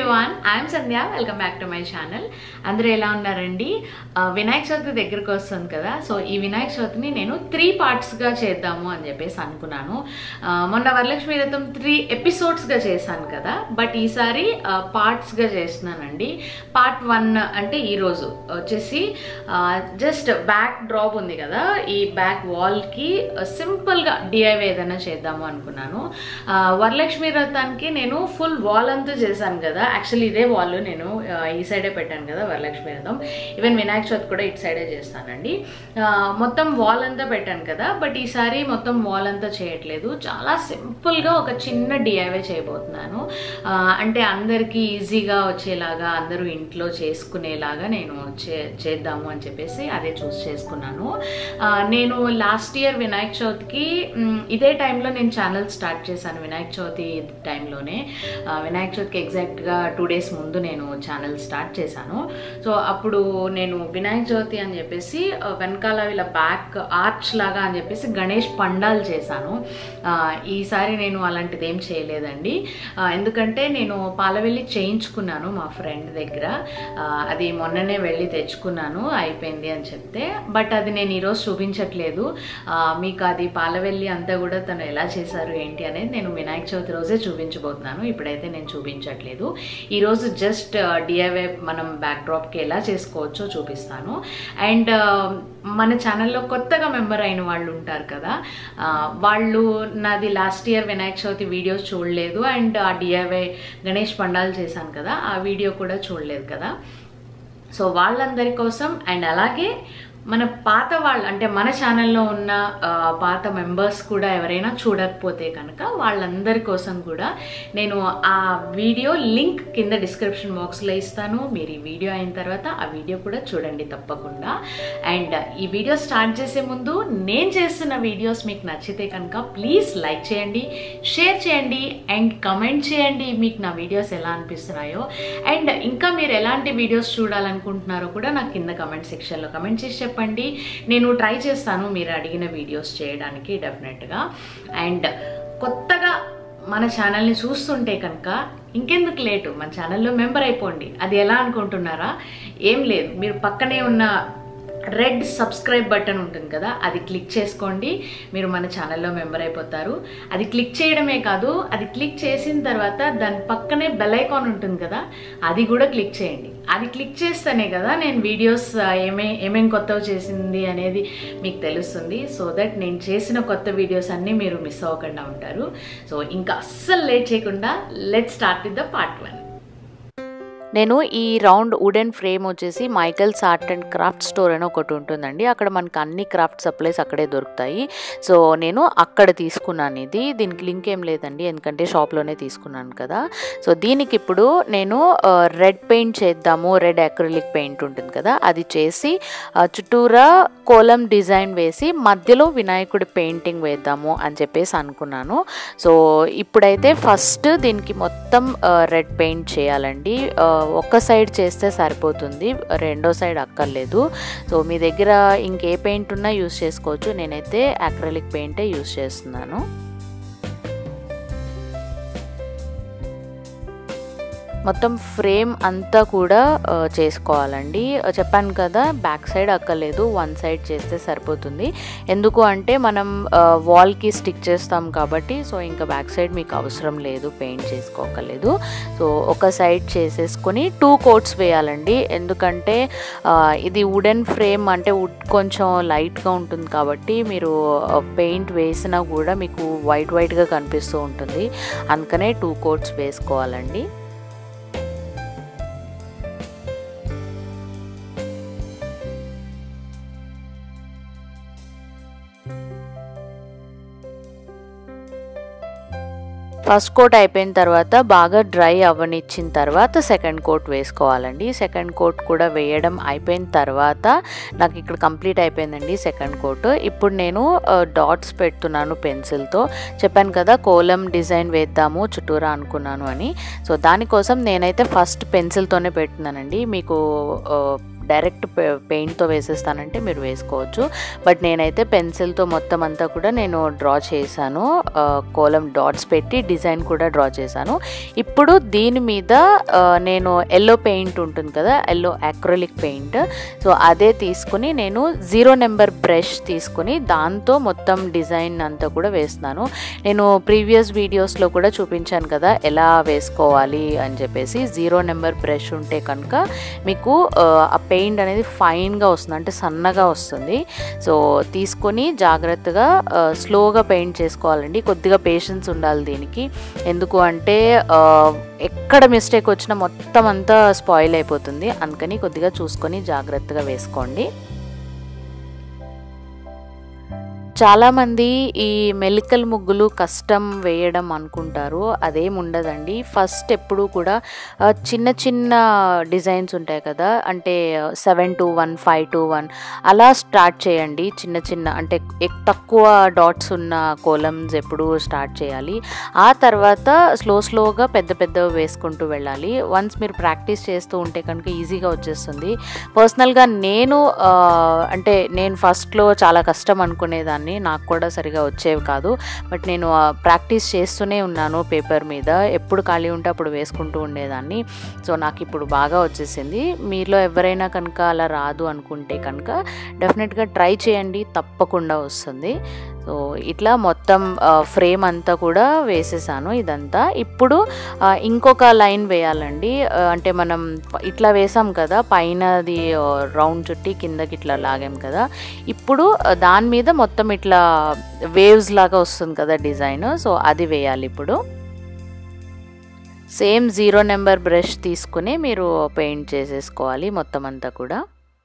everyone I'm Sandhya welcome back to my channel అందరూ ఎలా ఉన్నారండి ఆ, వినాయక చవితి దగ్గరకు వస్తుంది కదా సో ఈ వినాయక చవితిని నేను త్రీ పార్ట్స్గా చేద్దాము అని చెప్పేసి అనుకున్నాను ఆ, మొన్న వరలక్ష్మి రథం త్రీ ఎపిసోడ్స్గా చేశాను కదా బట్ ఈసారి పార్ట్స్గా చేస్తున్నానండి పార్ట్ వన్ అంటే ఈరోజు వచ్చేసి జస్ట్ బ్యాక్ డ్రాప్ ఉంది కదా ఈ బ్యాక్ వాల్కి సింపుల్గా డిఐవై ఏదైనా చేద్దాము అనుకున్నాను ఆ, వరలక్ష్మి రథానికి నేను ఫుల్ వాల్ అంతా చేశాను కదా యాక్చువల్లీ ఇదే వాల్ నేను ఆ, ఈ సైడే పెట్టాను కదా వరలక్ష్మి రథం ఈవెన్ వినాయక చవితి కూడా ఇటు సైడే చేస్తానండి ఆ, మొత్తం వాల్ అంతా పెట్టాను కదా బట్ ఈసారి మొత్తం వాల్ అంతా చేయట్లేదు చాలా సింపుల్గా ఒక చిన్న డిఐవై చేయబోతున్నాను ఆ, అంటే అందరికీ ఈజీగా వచ్చేలాగా అందరూ ఇంట్లో చేసుకునేలాగా నేను చే చేద్దాము అని చెప్పేసి అదే చూస్ చేసుకున్నాను ఆ, నేను లాస్ట్ ఇయర్ వినాయక చవితికి మ్, ఇదే టైంలో నేను ఛానల్ స్టార్ట్ చేశాను వినాయక చవితి టైంలోనే ఆ, వినాయక చవితికి ఎగ్జాక్ట్గా టూ డేస్ ముందు నేను ఛానల్ స్టార్ట్ చేశాను సో అప్పుడు నేను వినాయక చవితి అని చెప్పేసి ఆ, వెనకాల వీళ్ళ బ్యాక్ ఆర్చ్ లాగా అని చెప్పేసి గణేష్ పండాలు చేశాను ఆ, ఈసారి నేను అలాంటిది ఏం చేయలేదండి ఆ, ఎందుకంటే నేను పాలవెల్లి చేయించుకున్నాను మా ఫ్రెండ్ దగ్గర ఆ, అది మొన్ననే వెళ్ళి తెచ్చుకున్నాను అయిపోయింది అని చెప్తే బట్ అది నేను ఈరోజు చూపించట్లేదు ఆ, మీకు అది పాలవెల్లి అంతా కూడా తను ఎలా చేశారు ఏంటి అనేది నేను వినాయక చవితి రోజే చూపించబోతున్నాను ఇప్పుడైతే నేను చూపించట్లేదు ఈరోజు జస్ట్ డిఐవై మనం బ్యాక్ డ్రాప్కి ఎలా చేసుకోవచ్చో చూపిస్తాను అండ్ మన ఛానల్లో కొత్తగా మెంబర్ అయిన వాళ్ళు ఉంటారు కదా ఆ, వాళ్ళు నాది last year Vinayaka Chavithi videos చూడలేదు అండ్ ఆ డిఐవై గణేష్ పండాలు చేశాను కదా ఆ వీడియో కూడా చూడలేదు కదా సో వాళ్ళందరి కోసం అండ్ అలాగే మన పాత వాళ్ళు అంటే మన ఛానల్లో ఉన్న ఆ, పాత మెంబర్స్ కూడా ఎవరైనా చూడకపోతే కనుక వాళ్ళందరి కోసం కూడా నేను ఆ వీడియో లింక్ కింద డిస్క్రిప్షన్ బాక్స్లో ఇస్తాను మీరు ఈ వీడియో అయిన తర్వాత ఆ వీడియో కూడా చూడండి తప్పకుండా అండ్ ఈ వీడియో స్టార్ట్ చేసే ముందు నేను చేస్తున్న వీడియోస్ మీకు నచ్చితే కనుక ప్లీజ్ లైక్ చేయండి షేర్ చేయండి అండ్ కమెంట్ చేయండి మీకు నా వీడియోస్ ఎలా అనిపిస్తున్నాయో అండ్ ఇంకా మీరు ఎలాంటి వీడియోస్ చూడాలనుకుంటున్నారో కూడా నాకు కింద కమెంట్ సెక్షన్లో కమెంట్ చేసి చెప్పండి నేను ట్రై చేస్తాను మీరు అడిగిన వీడియోస్ చేయడానికి డెఫినెట్గా అండ్ కొత్తగా మన ఛానల్ని చూస్తుంటే కనుక ఇంకెందుకు లేటు మన ఛానల్లో మెంబర్ అయిపోండి అది ఎలా అనుకుంటున్నారా ఏం లేదు మీరు పక్కనే ఉన్న రెడ్ సబ్స్క్రైబ్ బటన్ ఉంటుంది కదా అది క్లిక్ చేసుకోండి మీరు మన ఛానల్లో మెంబర్ అయిపోతారు అది క్లిక్ చేయడమే కాదు అది క్లిక్ చేసిన తర్వాత దాని పక్కనే బెల్ ఐకాన్ ఉంటుంది కదా అది కూడా క్లిక్ చేయండి అది క్లిక్ చేస్తేనే కదా నేను వీడియోస్ ఏమే ఏమేం కొత్తవి చేసింది అనేది మీకు తెలుస్తుంది సో దట్ నేను చేసిన కొత్త వీడియోస్ అన్నీ మీరు మిస్ అవ్వకుండా ఉంటారు సో ఇంకా అస్సలు లేట్ చేయకుండా let start with the part one నేను ఈ రౌండ్ వుడెన్ ఫ్రేమ్ వచ్చేసి Michaels art and craft store అని ఒకటి ఉంటుందండి అక్కడ మనకి అన్ని క్రాఫ్ట్ సప్లైస్ అక్కడే దొరుకుతాయి సో నేను అక్కడ తీసుకున్నాను ఇది దీనికి లింక్ ఏం లేదండి ఎందుకంటే షాప్లోనే తీసుకున్నాను కదా సో దీనికి ఇప్పుడు నేను రెడ్ పెయింట్ చేద్దాము రెడ్ అక్రిలిక్ పెయింట్ ఉంటుంది కదా అది చేసి ఆ, చుట్టూరా కోలం డిజైన్ వేసి మధ్యలో వినాయకుడి పెయింటింగ్ వేద్దాము అని చెప్పేసి అనుకున్నాను సో ఇప్పుడైతే ఫస్ట్ దీనికి మొత్తం రెడ్ పెయింట్ చేయాలండి ఆ, ఒక్క సైడ్ చేస్తే సరిపోతుంది రెండో సైడ్ అక్కర్లేదు సో మీ దగ్గర ఇంకే పెయింట్ ఉన్నా యూస్ చేసుకోవచ్చు నేనైతే అక్రలిక్ పెయింటే యూస్ చేస్తున్నాను మొత్తం ఫ్రేమ్ అంతా కూడా ఆ, చేసుకోవాలండి చెప్పాను కదా బ్యాక్ సైడ్ అక్కర్లేదు వన్ సైడ్ చేస్తే సరిపోతుంది ఎందుకు అంటే మనం వాల్కి స్టిక్ చేస్తాం కాబట్టి సో ఇంకా బ్యాక్ సైడ్ మీకు అవసరం లేదు పెయింట్ చేసుకోకలేదు సో ఒక సైడ్ చేసేసుకొని టూ కోట్స్ వేయాలండి ఎందుకంటే ఆ, ఇది వుడెన్ ఫ్రేమ్ అంటే వుడ్ కొంచెం లైట్గా ఉంటుంది కాబట్టి మీరు పెయింట్ వేసినా కూడా మీకు వైట్ వైట్గా కనిపిస్తూ ఉంటుంది అందుకనే టూ కోట్స్ వేసుకోవాలండి ఫస్ట్ కోట్ అయిపోయిన తర్వాత బాగా డ్రై అవ్వనిచ్చిన తర్వాత సెకండ్ కోట్ వేసుకోవాలండి సెకండ్ కోట్ కూడా వేయడం అయిపోయిన తర్వాత నాకు ఇక్కడ కంప్లీట్ అయిపోయిందండి సెకండ్ కోట్ ఇప్పుడు నేను డాట్స్ పెడుతున్నాను పెన్సిల్తో చెప్పాను కదా కోలం డిజైన్ వేద్దాము చుట్టూరా అనుకున్నాను అని సో దానికోసం నేనైతే ఫస్ట్ పెన్సిల్తోనే పెడుతున్నానండి మీకు డైరెక్ట్ పెయింట్తో వేసేస్తానంటే మీరు వేసుకోవచ్చు బట్ నేనైతే పెన్సిల్తో మొత్తం అంతా కూడా నేను డ్రా చేశాను ఆ, కోలం డాట్స్ పెట్టి డిజైన్ కూడా డ్రా చేశాను ఇప్పుడు దీని మీద ఆ, నేను ఎల్లో పెయింట్ ఉంటుంది కదా ఎల్లో అక్రోలిక్ పెయింట్ సో అదే తీసుకుని నేను జీరో నెంబర్ బ్రష్ తీసుకుని దాంతో మొత్తం డిజైన్ అంతా కూడా వేస్తున్నాను నేను ప్రీవియస్ వీడియోస్లో కూడా చూపించాను కదా ఎలా వేసుకోవాలి అని చెప్పేసి జీరో నెంబర్ బ్రష్ ఉంటే కనుక మీకు ఆ, ఆ పెయింట్ అనేది ఫైన్గా వస్తుంది అంటే సన్నగా వస్తుంది సో తీసుకొని జాగ్రత్తగా ఆ, స్లోగా పెయింట్ చేసుకోవాలండి కొద్దిగా పేషెన్స్ ఉండాలి దీనికి ఎందుకు అంటే ఆ, ఎక్కడ మిస్టేక్ వచ్చినా మొత్తం అంతా స్పాయిల్ అయిపోతుంది అందుకని కొద్దిగా చూసుకొని జాగ్రత్తగా వేసుకోండి చాలామంది ఈ మెలికల్ ముగ్గులు కష్టం వేయడం అనుకుంటారు అదేం ఉండదండి ఫస్ట్ ఎప్పుడు కూడా ఆ, చిన్న చిన్న డిజైన్స్ ఉంటాయి కదా అంటే seven two one five two one అలా స్టార్ట్ చేయండి చిన్న చిన్న అంటే ఎక్- తక్కువ డాట్స్ ఉన్న కోలమ్స్ ఎప్పుడు స్టార్ట్ చేయాలి ఆ తర్వాత స్లో స్లోగా పెద్ద పెద్ద వేసుకుంటూ వెళ్ళాలి వన్స్ మీరు ప్రాక్టీస్ చేస్తూ ఉంటే కనుక ఈజీగా వచ్చేస్తుంది పర్సనల్గా నేను ఆ, అంటే నేను ఫస్ట్లో చాలా కష్టం అనుకునేదాన్ని నాకు కూడా సరిగా వచ్చేవి కాదు బట్ నేను ప్రాక్టీస్ చేస్తూనే ఉన్నాను పేపర్ మీద ఎప్పుడు ఖాళీ ఉంటే అప్పుడు వేసుకుంటూ ఉండేదాన్ని సో నాకు ఇప్పుడు బాగా వచ్చేసింది మీలో ఎవరైనా కనుక అలా రాదు అనుకుంటే కనుక డెఫినెట్గా ట్రై చేయండి తప్పకుండా వస్తుంది సో ఇట్లా మొత్తం ఫ్రేమ్ అంతా కూడా వేసేసాను ఇదంతా ఇప్పుడు ఆ, ఇంకొక లైన్ వేయాలండి ఆ, అంటే మనం ఇట్లా వేసాం కదా పైనది రౌండ్ చుట్టి కిందకి ఇట్లా లాగాం కదా ఇప్పుడు ఆ, దాని మీద మొత్తం ఇట్లా వేవ్స్ లాగా వస్తుంది కదా డిజైన్ సో అది వేయాలి ఇప్పుడు సేమ్ జీరో నెంబర్ బ్రష్ తీసుకుని మీరు పెయింట్ చేసేసుకోవాలి మొత్తం అంతా కూడా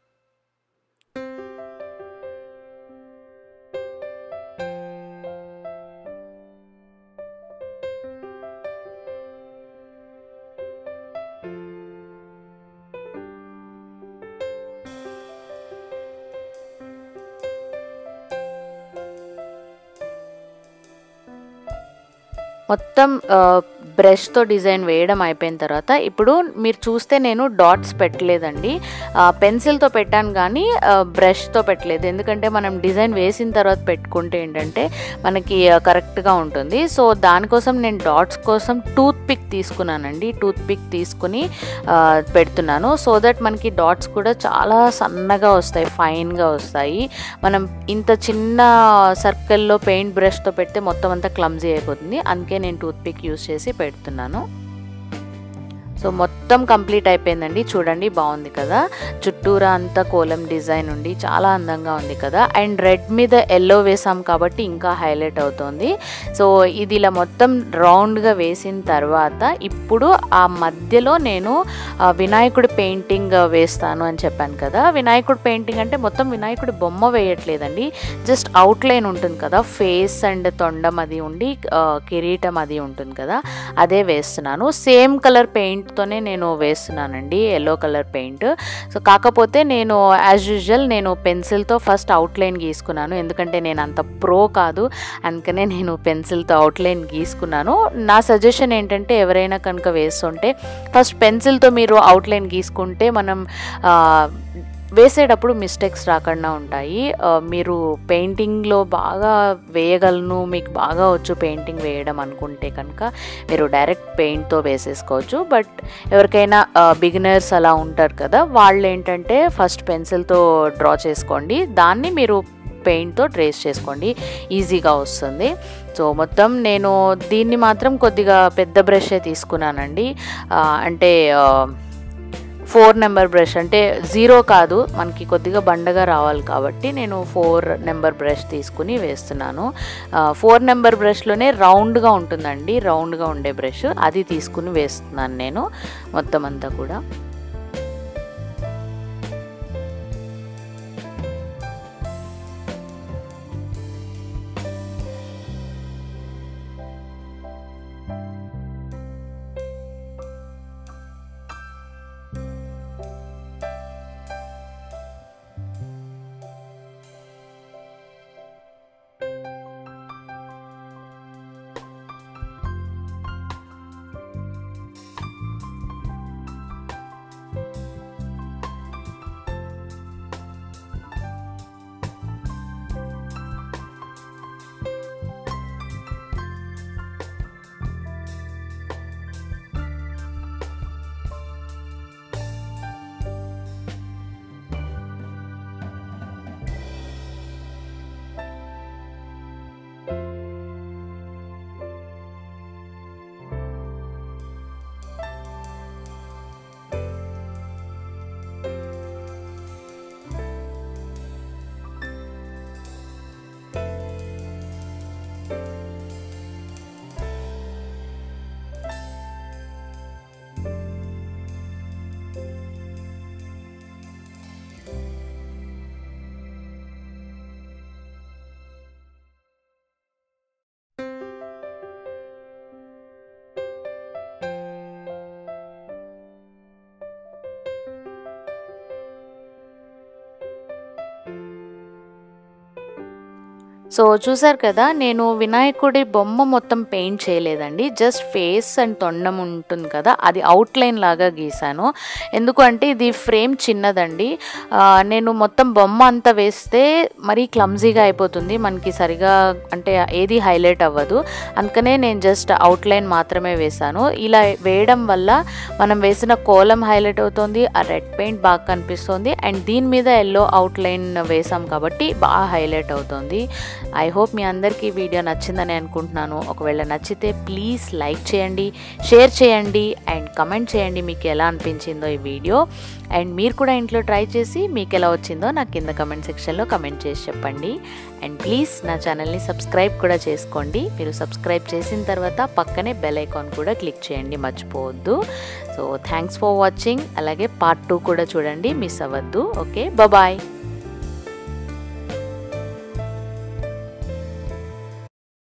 మొత్తం బ్రష్తో డిజైన్ వేయడం అయిపోయిన తర్వాత ఇప్పుడు మీరు చూస్తే నేను డాట్స్ పెట్టలేదండి పెన్సిల్తో పెట్టాను కానీ బ్రష్తో పెట్టలేదు ఎందుకంటే మనం డిజైన్ వేసిన తర్వాత పెట్టుకుంటే ఏంటంటే మనకి కరెక్ట్గా ఉంటుంది సో దానికోసం నేను డాట్స్ కోసం టూత్ పిక్ తీసుకున్నానండి టూత్ పిక్ తీసుకుని ఆ, పెడుతున్నాను సో దట్ మనకి డాట్స్ కూడా చాలా సన్నగా వస్తాయి ఫైన్గా వస్తాయి మనం ఇంత చిన్న సర్కిల్లో పెయింట్ బ్రష్తో పెడితే మొత్తం అంతా క్లమ్జీ అయిపోతుంది అందుకే నేను టూత్ పిక్ యూస్ చేసి పెడుతున్నాను సో మొత్తం కంప్లీట్ అయిపోయిందండి చూడండి బాగుంది కదా చుట్టూరా అంతా కోలం డిజైన్ ఉండి చాలా అందంగా ఉంది కదా అండ్ రెడ్ మీద ఎల్లో వేసాం కాబట్టి ఇంకా హైలైట్ అవుతుంది సో ఇది ఇలా మొత్తం రౌండ్గా వేసిన తర్వాత ఇప్పుడు ఆ మధ్యలో నేను ఆ, వినాయకుడి పెయింటింగ్ వేస్తాను అని చెప్పాను కదా వినాయకుడి పెయింటింగ్ అంటే మొత్తం వినాయకుడి బొమ్మ వేయట్లేదండి జస్ట్ అవుట్లైన్ ఉంటుంది కదా ఫేస్ అండ్ తొండం అది ఉండి ఆ, కిరీటం అది ఉంటుంది కదా అదే వేస్తున్నాను సేమ్ కలర్ పెయింట్తోనే నేను వేస్తున్నానండి ఎల్లో కలర్ పెయింట్ సో కాకపోతే నేను యాజ్ యూజువల్ నేను పెన్సిల్తో ఫస్ట్ అవుట్లైన్ గీసుకున్నాను ఎందుకంటే నేను అంత ప్రో కాదు అందుకనే నేను పెన్సిల్తో అవుట్లైన్ గీసుకున్నాను నా సజెషన్ ఏంటంటే ఎవరైనా కనుక వేస్తుంటే ఫస్ట్ పెన్సిల్తో మీరు అవుట్లైన్ గీసుకుంటే మనం ఆ, వేసేటప్పుడు మిస్టేక్స్ రాకుండా ఉంటాయి ఆ, మీరు పెయింటింగ్లో బాగా వేయగలను మీకు బాగా వచ్చు పెయింటింగ్ వేయడం అనుకుంటే కనుక మీరు డైరెక్ట్ పెయింట్తో వేసేసుకోవచ్చు బట్ ఎవరికైనా బిగినర్స్ అలా ఉంటారు కదా వాళ్ళు ఏంటంటే ఫస్ట్ పెన్సిల్తో డ్రా చేసుకోండి దాన్ని మీరు పెయింట్తో ట్రేస్ చేసుకోండి ఈజీగా వస్తుంది సో మొత్తం నేను దీన్ని మాత్రం కొద్దిగా పెద్ద బ్రషే తీసుకున్నానండి ఆ, అంటే ఆ, ఫోర్ నెంబర్ బ్రష్ అంటే జీరో కాదు మనకి కొద్దిగా బండగా రావాలి కాబట్టి నేను ఫోర్ నెంబర్ బ్రష్ తీసుకుని వేస్తున్నాను ఆ, ఫోర్ నెంబర్ బ్రష్లోనే రౌండ్గా ఉంటుందండి రౌండ్గా ఉండే బ్రష్ అది తీసుకుని వేస్తున్నాను నేను మొత్తం అంతా కూడా సో చూసారు కదా నేను వినాయకుడి బొమ్మ మొత్తం పెయింట్ చేయలేదండి జస్ట్ ఫేస్ అండ్ తొండం ఉంటుంది కదా అది అవుట్లైన్ లాగా గీసాను ఎందుకు అంటే ఇది ఫ్రేమ్ చిన్నదండి ఆ, నేను మొత్తం బొమ్మ అంతా వేస్తే మరీ క్లమ్జీగా అయిపోతుంది మనకి సరిగా అంటే ఏది హైలైట్ అవ్వదు అందుకనే నేను జస్ట్ అవుట్లైన్ మాత్రమే వేశాను ఇలా వేయడం వల్ల మనం వేసిన కోలం హైలైట్ అవుతుంది ఆ రెడ్ పెయింట్ బాగా కనిపిస్తుంది అండ్ దీని మీద ఎల్లో అవుట్లైన్ వేసాం కాబట్టి బాగా హైలైట్ అవుతుంది ఐ హోప్ మీ అందరికీ ఈ వీడియో నచ్చిందని అనుకుంటున్నాను ఒకవేళ నచ్చితే ప్లీజ్ లైక్ చేయండి షేర్ చేయండి అండ్ కమెంట్ చేయండి మీకు ఎలా అనిపించిందో ఈ వీడియో అండ్ మీరు కూడా ఇంట్లో ట్రై చేసి మీకు ఎలా వచ్చిందో నాకు కింద కమెంట్ సెక్షన్లో కమెంట్ చేసి చెప్పండి అండ్ ప్లీజ్ నా ఛానల్ని సబ్స్క్రైబ్ కూడా చేసుకోండి మీరు సబ్స్క్రైబ్ చేసిన తర్వాత పక్కనే బెల్ ఐకాన్ కూడా క్లిక్ చేయండి మర్చిపోవద్దు సో థ్యాంక్స్ ఫర్ వాచింగ్ అలాగే పార్ట్ టూ కూడా చూడండి మిస్ అవ్వద్దు ఓకే బాయ్